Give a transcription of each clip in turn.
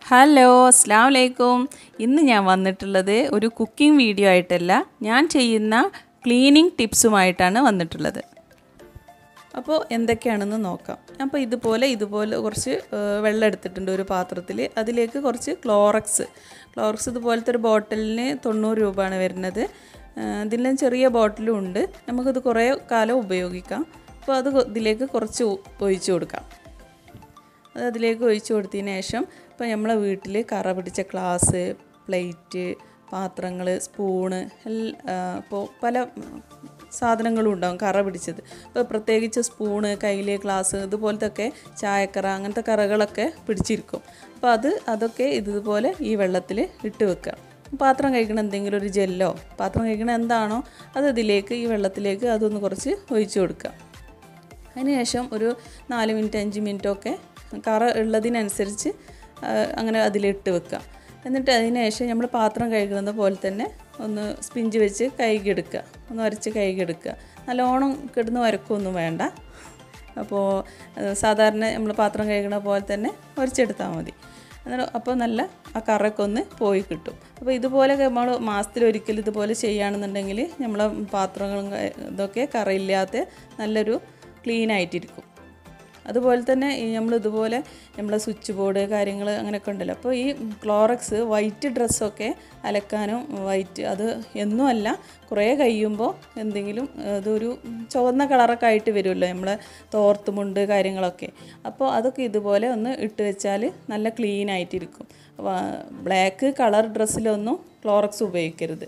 hello അസ്സാം വലൈക്കും ഇന്ന് ഞാൻ വന്നിട്ടുള്ളത് ഒരു കുക്കിംഗ് വീഡിയോ ആയിട്ടല്ല ഞാൻ ചെയ്യുന്ന ക്ലീനിങ് ടിപ്സുമായിട്ടാണ് വന്നിട്ടുള്ളത് അപ്പോൾ എന്തൊക്കെയാണെന്ന് നോക്കാം അപ്പോൾ ഇതുപോലെ ഇതുപോലെ കുറച്ച് ഏഹ്, വെള്ളം എടുത്തിട്ടുണ്ട് ഒരു പാത്രത്തിൽ അതിലേക്ക് കുറച്ച് ക്ലോറക്സ് ക്ലോറക്സ് ഇതുപോലത്തെ ഒരു ബോട്ടിലിന് തൊണ്ണൂറ് രൂപയാണ് വരുന്നത് ഏഹ്, ഇതിലും ചെറിയ ബോട്ടിലും ഉണ്ട് നമുക്കിത് കുറേ കാലം ഉപയോഗിക്കാം അപ്പോൾ അത് കൊ- ഇതിലേക്ക് കുറച്ച് ഒ- ഒഴിച്ചു കൊടുക്കാം അത് അതിലേക്ക് ഒഴിച്ചു കൊടുത്തതിന് ശേഷം ഇപ്പോൾ നമ്മളെ വീട്ടിൽ കറ പിടിച്ച ഗ്ലാസ് പ്ലേറ്റ് പാത്രങ്ങൾ സ്പൂണ് ഇപ്പോൾ പല സാധനങ്ങളും ഉണ്ടാവും കറ പിടിച്ചത് ഇപ്പോൾ പ്രത്യേകിച്ച് സ്പൂണ് കയ്യിൽ ഗ്ലാസ് ഇതുപോലത്തെ ഒക്കെ ചായക്കറ അങ്ങനത്തെ കറകളൊക്കെ പിടിച്ചിരിക്കും അപ്പോൾ അത് അതൊക്കെ ഇതുപോലെ ഈ വെള്ളത്തിൽ ഇട്ട് വെക്കുക പാത്രം കഴിക്കണ എന്തെങ്കിലും ഒരു ജെല്ലോ പാത്രം കഴിക്കണ എന്താണോ അത് ഇതിലേക്ക് ഈ വെള്ളത്തിലേക്ക് അതൊന്ന് കുറച്ച് ഒഴിച്ചു കൊടുക്കുക അതിനുശേഷം ഒരു നാല് മിനിറ്റ് അഞ്ച് മിനിറ്റ് ഒക്കെ കറ ഉള്ളതിനനുസരിച്ച് ആ, അങ്ങനെ അതിലിട്ട് വെക്കാം എന്നിട്ട് അതിന് ശേഷം നമ്മൾ പാത്രം കഴുകുന്നത് പോലെ തന്നെ ഒന്ന് സ്പിഞ്ച് വെച്ച് കഴുകിയെടുക്കുക ഒന്ന് ഉരച്ച് കഴുകിയെടുക്കുക നല്ലോണം കിടന്ന് വരക്കൊന്നും വേണ്ട അപ്പോൾ അത് സാധാരണ നമ്മൾ പാത്രം കഴുകണ പോലെ തന്നെ ഉരച്ചെടുത്താൽ മതി എന്നിട്ട് അപ്പോൾ നല്ല ആ കറയൊക്കെ ഒന്ന് പോയി കിട്ടും അപ്പോൾ ഇതുപോലെ നമ്മൾ മാസത്തിലൊരിക്കൽ ഇതുപോലെ ചെയ്യുകയാണെന്നുണ്ടെങ്കിൽ നമ്മളെ പാത്രങ്ങളും ക- ഇതൊക്കെ കറയില്ലാത്ത നല്ലൊരു ക്ലീൻ ആയിട്ടിരിക്കും അതുപോലെ തന്നെ ഈ നമ്മൾ ഇതുപോലെ നമ്മളെ സ്വിച്ച് ബോർഡ് കാര്യങ്ങൾ അങ്ങനെയൊക്കെ ഉണ്ടല്ലോ അപ്പോൾ ഈ ക്ലോറക്സ് വൈറ്റ് ഡ്രസ്സൊക്കെ അലക്കാനും വൈറ്റ് അത് എന്നും അല്ല കുറേ കഴിയുമ്പോൾ എന്തെങ്കിലും അതൊരു ചുവന്ന കളറൊക്കെ ആയിട്ട് വരുമല്ലോ നമ്മളെ തോർത്തുമുണ്ട് കാര്യങ്ങളൊക്കെ അപ്പോൾ അതൊക്കെ ഇതുപോലെ ഒന്ന് ഇട്ട് വെച്ചാൽ നല്ല ക്ലീൻ ആയിട്ടിരിക്കും ബ്ലാക്ക് കളർ ഡ്രസ്സിലൊന്നും ക്ലോറക്സ് ഉപയോഗിക്കരുത്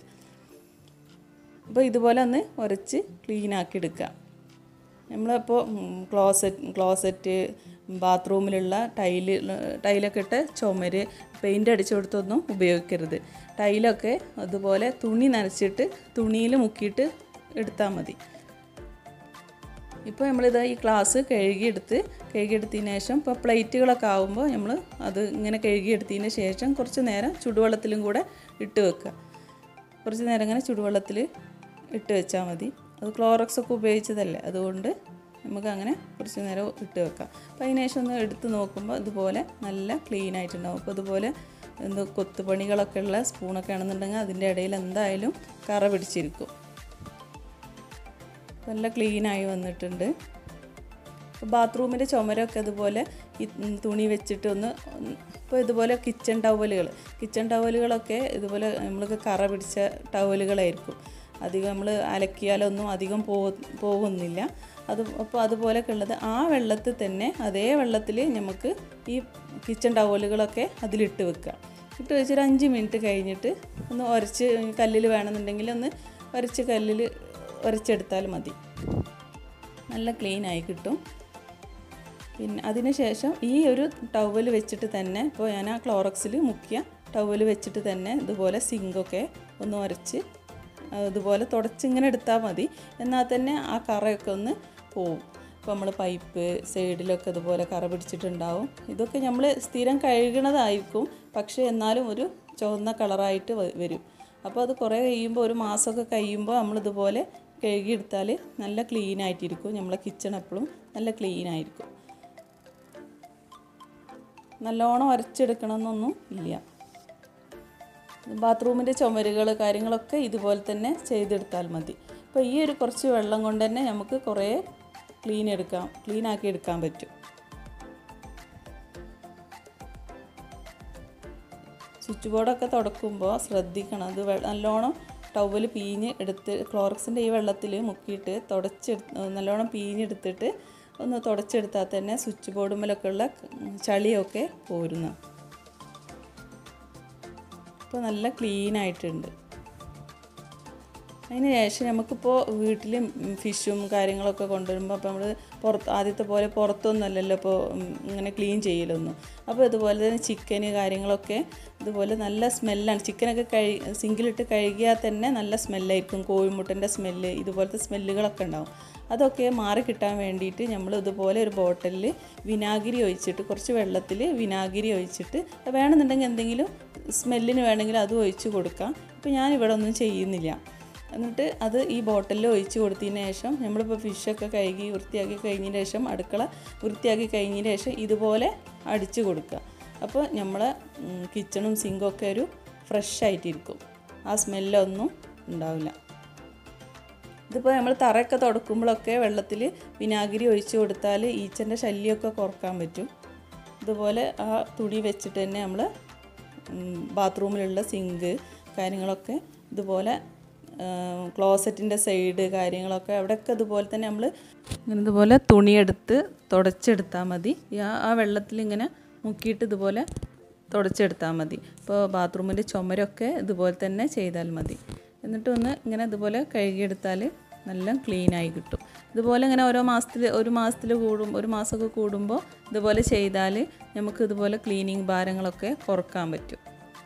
അപ്പോൾ ഇതുപോലെ ഒന്ന് ഉരച്ച് ക്ലീൻ ആക്കി എടുക്കുക നമ്മളിപ്പോൾ ക്ലോസറ്റ് ക്ലോസറ്റ് ബാത്റൂമിലുള്ള ടൈല് ടൈലൊക്കെ ഇട്ട് ചുമര് പെയിൻ്റ് അടിച്ചു കൊടുത്തൊന്നും ഉപയോഗിക്കരുത് ടൈലൊക്കെ അതുപോലെ തുണി നനച്ചിട്ട് തുണിയിൽ മുക്കിയിട്ട് എടുത്താൽ മതി ഇപ്പോൾ നമ്മളിത് ഈ ഗ്ലാസ് കഴുകിയെടുത്ത് കഴുകിയെടുത്തതിന് ശേഷം ഇപ്പോൾ പ്ലേറ്റുകളൊക്കെ ആകുമ്പോൾ നമ്മൾ അത് ഇങ്ങനെ കഴുകിയെടുത്തതിന് ശേഷം കുറച്ച് നേരം ചുടുവെള്ളത്തിലും കൂടെ ഇട്ട് വെക്കുക കുറച്ച് നേരം ഇങ്ങനെ ചുടുവെള്ളത്തിൽ ഇട്ട് വെച്ചാൽ മതി അത് ക്ലോറക്സ് ഒക്കെ ഉപയോഗിച്ചതല്ലേ അതുകൊണ്ട് നമുക്ക് അങ്ങനെ കുറച്ച് നേരം ഇട്ട് വെക്കാം അപ്പോൾ അതിന് ശേഷം ഒന്ന് എടുത്ത് നോക്കുമ്പോൾ ഇതുപോലെ നല്ല ക്ലീൻ ആയിട്ടുണ്ടാവും അപ്പോൾ ഇതുപോലെ എന്തോ കൊത്തുപണികളൊക്കെ ഉള്ള സ്പൂണൊക്കെ ആണെന്നുണ്ടെങ്കിൽ അതിൻ്റെ ഇടയിൽ എന്തായാലും കറ പിടിച്ചിരിക്കും നല്ല ക്ലീനായി വന്നിട്ടുണ്ട് ബാത്റൂമിൻ്റെ ചുമരൊക്കെ അതുപോലെ ഈ തുണി വെച്ചിട്ട് ഒന്ന് ഇപ്പോൾ ഇതുപോലെ കിച്ചൺ ടവലുകൾ കിച്ചൺ ടവലുകളൊക്കെ ഇതുപോലെ നമ്മൾക്ക് കറ പിടിച്ച ടവലുകളായിരിക്കും അധികം നമ്മൾ അലക്കിയാലൊന്നും അധികം പോ പോകുന്നില്ല അത് അപ്പോൾ അതുപോലെയൊക്കെ ഉള്ളത് ആ വെള്ളത്തിൽ തന്നെ അതേ വെള്ളത്തിൽ നമുക്ക് ഈ കിച്ചൺ ടവലുകളൊക്കെ അതിലിട്ട് വെക്കുക ഇട്ട് വെച്ചൊരു അഞ്ച് മിനിറ്റ് കഴിഞ്ഞിട്ട് ഒന്ന് ഉരച്ച് കല്ലിൽ വേണമെന്നുണ്ടെങ്കിൽ ഒന്ന് ഉരച്ച് കല്ലിൽ ഉരച്ചെടുത്താൽ മതി നല്ല ക്ലീൻ ആയി കിട്ടും പിന്നെ അതിന് ശേഷം ഈ ഒരു ടവൽ വെച്ചിട്ട് തന്നെ ഇപ്പോൾ ഞാൻ ആ ക്ലോറക്സിൽ മുക്കിയ ടവൽ വെച്ചിട്ട് തന്നെ ഇതുപോലെ സിങ്കൊക്കെ ഒന്ന് ഉരച്ച് അതുപോലെ തുടച്ചിങ്ങനെ എടുത്താൽ മതി എന്നാൽ തന്നെ ആ കറയൊക്കെ ഒന്ന് പോവും ഇപ്പോൾ നമ്മൾ പൈപ്പ് സൈഡിലൊക്കെ ഇതുപോലെ കറ പിടിച്ചിട്ടുണ്ടാവും ഇതൊക്കെ നമ്മൾ സ്ഥിരം കഴുകണതായിരിക്കും പക്ഷേ എന്നാലും ഒരു ചുവന്ന കളറായിട്ട് വ- വരും അപ്പോൾ അത് കുറേ കഴിയുമ്പോൾ ഒരു മാസമൊക്കെ കഴിയുമ്പോൾ നമ്മളിതുപോലെ കഴുകിയെടുത്താൽ നല്ല ക്ലീൻ ആയിട്ടിരിക്കും നമ്മളെ കിച്ചൺ എപ്പോഴും നല്ല ക്ലീൻ ആയിരിക്കും നല്ലോണം ഉരച്ചെടുക്കണമെന്നൊന്നും ഇല്ല ബാത്റൂമിൻ്റെ ചുമരുകൾ കാര്യങ്ങളൊക്കെ ഇതുപോലെ തന്നെ ചെയ്തെടുത്താൽ മതി അപ്പോൾ ഈ ഒരു കുറച്ച് വെള്ളം കൊണ്ട് തന്നെ നമുക്ക് കുറേ ക്ലീൻ എടുക്കാം ക്ലീൻ ആക്കി എടുക്കാൻ പറ്റും സ്വിച്ച് ബോർഡൊക്കെ തുടക്കുമ്പോൾ ശ്രദ്ധിക്കണം അത് വെ- നല്ലോണം ടവൽ പീഞ്ഞ് എടുത്ത് ക്ലോറക്സിൻ്റെ ഈ വെള്ളത്തിൽ മുക്കിയിട്ട് തുടച്ചെടുത്ത് നല്ലോണം പീഞ്ഞെടുത്തിട്ട് ഒന്ന് തുടച്ചെടുത്താൽ തന്നെ സ്വിച്ച് ബോർഡുമ്മലൊക്കെ ഉള്ള ചളിയൊക്കെ പോരുന്നു ഇപ്പോൾ നല്ല ക്ലീൻ ആയിട്ടുണ്ട് അതിന് ശേഷം നമുക്കിപ്പോൾ വീട്ടിൽ ഫിഷും കാര്യങ്ങളൊക്കെ കൊണ്ടുവരുമ്പോൾ അപ്പോൾ നമ്മൾ പുറത്ത് ആദ്യത്തെ പോലെ പുറത്തൊന്നുമല്ലല്ലോ ഇപ്പോൾ ഇങ്ങനെ ക്ലീൻ ചെയ്യലൊന്നും അപ്പോൾ ഇതുപോലെ തന്നെ ചിക്കന് കാര്യങ്ങളൊക്കെ ഇതുപോലെ നല്ല സ്മെല്ലാണ് ചിക്കനൊക്കെ കഴി സിങ്കിലിട്ട് കഴുകിയാൽ തന്നെ നല്ല സ്മെല്ലായിരിക്കും കോഴിമുട്ടൻ്റെ സ്മെല്ല് ഇതുപോലത്തെ സ്മെല്ലുകളൊക്കെ ഉണ്ടാവും അതൊക്കെ മാറി കിട്ടാൻ വേണ്ടിയിട്ട് നമ്മൾ ഇതുപോലെ ഒരു ബോട്ടിലിൽ വിനാഗിരി ഒഴിച്ചിട്ട് കുറച്ച് വെള്ളത്തിൽ വിനാഗിരി ഒഴിച്ചിട്ട് വേണമെന്നുണ്ടെങ്കിൽ എന്തെങ്കിലും സ്മെല്ലിന് വേണമെങ്കിൽ അത് ഒഴിച്ച് കൊടുക്കാം ഇപ്പോൾ ഞാൻ ഇവിടെ ഒന്നും ചെയ്യുന്നില്ല എന്നിട്ട് അത് ഈ ബോട്ടിലിൽ ഒഴിച്ച് കൊടുത്തതിന് ശേഷം നമ്മളിപ്പോൾ ഫിഷൊക്കെ കഴുകി വൃത്തിയാക്കി കഴിഞ്ഞതിന് ശേഷം അടുക്കള വൃത്തിയാക്കി കഴിഞ്ഞതിന് ശേഷം ഇതുപോലെ അടിച്ച് കൊടുക്കുക അപ്പോൾ നമ്മളെ കിച്ചണും സിങ്കും ഒക്കെ ഒരു ഫ്രഷ് ആയിട്ടിരിക്കും ആ സ്മെല്ലൊന്നും ഉണ്ടാവില്ല ഇതിപ്പോൾ നമ്മൾ തറയൊക്കെ തുടക്കുമ്പോഴൊക്കെ വെള്ളത്തിൽ വിനാഗിരി ഒഴിച്ച് കൊടുത്താൽ ഈച്ചൻ്റെ ശല്യമൊക്കെ കുറക്കാൻ പറ്റും ഇതുപോലെ ആ തുണി വെച്ചിട്ട് തന്നെ നമ്മൾ ബാത്റൂമിലുള്ള സിങ്ക് കാര്യങ്ങളൊക്കെ ഇതുപോലെ ക്ലോസറ്റിൻ്റെ സൈഡ് കാര്യങ്ങളൊക്കെ അവിടെയൊക്കെ ഇതുപോലെ തന്നെ നമ്മൾ ഇങ്ങനെ ഇതുപോലെ തുണിയെടുത്ത് തുടച്ചെടുത്താൽ മതി ഈ ആ ആ വെള്ളത്തിൽ ഇങ്ങനെ മുക്കിയിട്ട് ഇതുപോലെ തുടച്ചെടുത്താൽ മതി ഇപ്പോൾ ബാത്റൂമിൻ്റെ ചുമരൊക്കെ ഇതുപോലെ തന്നെ ചെയ്താൽ മതി എന്നിട്ട് ഒന്ന് ഇങ്ങനെ ഇതുപോലെ കഴുകിയെടുത്താൽ നല്ല ക്ലീനായി കിട്ടും ഇതുപോലെ ഇങ്ങനെ ഓരോ മാസത്തിൽ ഒരു മാസത്തിൽ കൂടും ഒരു മാസമൊക്കെ കൂടുമ്പോൾ ഇതുപോലെ ചെയ്താൽ നമുക്ക് ഇതുപോലെ ക്ലീനിങ് ഭാരങ്ങളൊക്കെ കുറക്കാൻ പറ്റും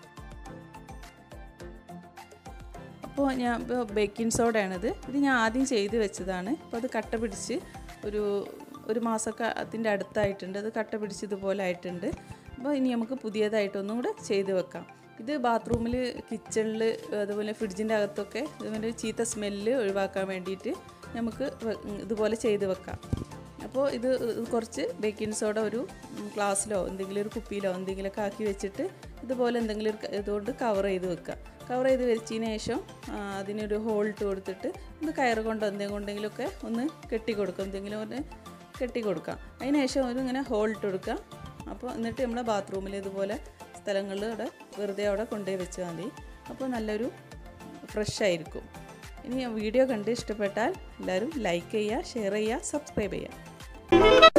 അപ്പോൾ ഞാൻ ഇപ്പോൾ ബേക്കിംഗ് സോഡയാണിത് ഇത് ഞാൻ ആദ്യം ചെയ്ത് വെച്ചതാണ് അപ്പോൾ അത് കട്ട പിടിച്ച് ഒരു ഒരു മാസമൊക്കെ അതിൻ്റെ അടുത്തായിട്ടുണ്ട് അത് കട്ട പിടിച്ച് ഇതുപോലെ ആയിട്ടുണ്ട് അപ്പോൾ ഇനി നമുക്ക് പുതിയതായിട്ടൊന്നും കൂടെ ചെയ്ത് വെക്കാം ഇത് ബാത്റൂമിൽ കിച്ചണിൽ അതുപോലെ ഫ്രിഡ്ജിൻ്റെ അകത്തൊക്കെ ഇതുപോലെ ചീത്ത സ്മെല്ല് ഒഴിവാക്കാൻ വേണ്ടിയിട്ട് നമുക്ക് ഇതുപോലെ ചെയ്ത് വെക്കാം അപ്പോൾ ഇത് കുറച്ച് ബേക്കിംഗ് സോഡ ഒരു ഗ്ലാസ്സിലോ എന്തെങ്കിലും ഒരു കുപ്പിയിലോ എന്തെങ്കിലുമൊക്കെ ആക്കി വെച്ചിട്ട് ഇതുപോലെ എന്തെങ്കിലും ഒരു ഇതുകൊണ്ട് കവർ ചെയ്ത് വെക്കുക കവർ ചെയ്ത് വെച്ചതിന് ശേഷം അതിനൊരു ഹോൾ ഇട്ട് കൊടുത്തിട്ട് ഒന്ന് കയറ് കൊണ്ടോ എന്തെങ്കിലും ഉണ്ടെങ്കിലൊക്കെ ഒന്ന് കെട്ടി കൊടുക്കും എന്തെങ്കിലും ഒന്ന് കെട്ടി കൊടുക്കാം അതിന് ശേഷം ഒരു ഇങ്ങനെ ഹോൾ ഇട്ട് കൊടുക്കുക അപ്പോൾ എന്നിട്ട് നമ്മുടെ ബാത്റൂമിൽ ഇതുപോലെ സ്ഥലങ്ങളിൽ അവിടെ വെറുതെ അവിടെ കൊണ്ടുപോയി വെച്ചാൽ മതി അപ്പോൾ നല്ലൊരു ഫ്രഷ് ആയിരിക്കും ഇനി വീഡിയോ കണ്ട് ഇഷ്ടപ്പെട്ടാൽ എല്ലാവരും ലൈക്ക് ചെയ്യുക ഷെയർ ചെയ്യുക സബ്സ്ക്രൈബ് ചെയ്യുക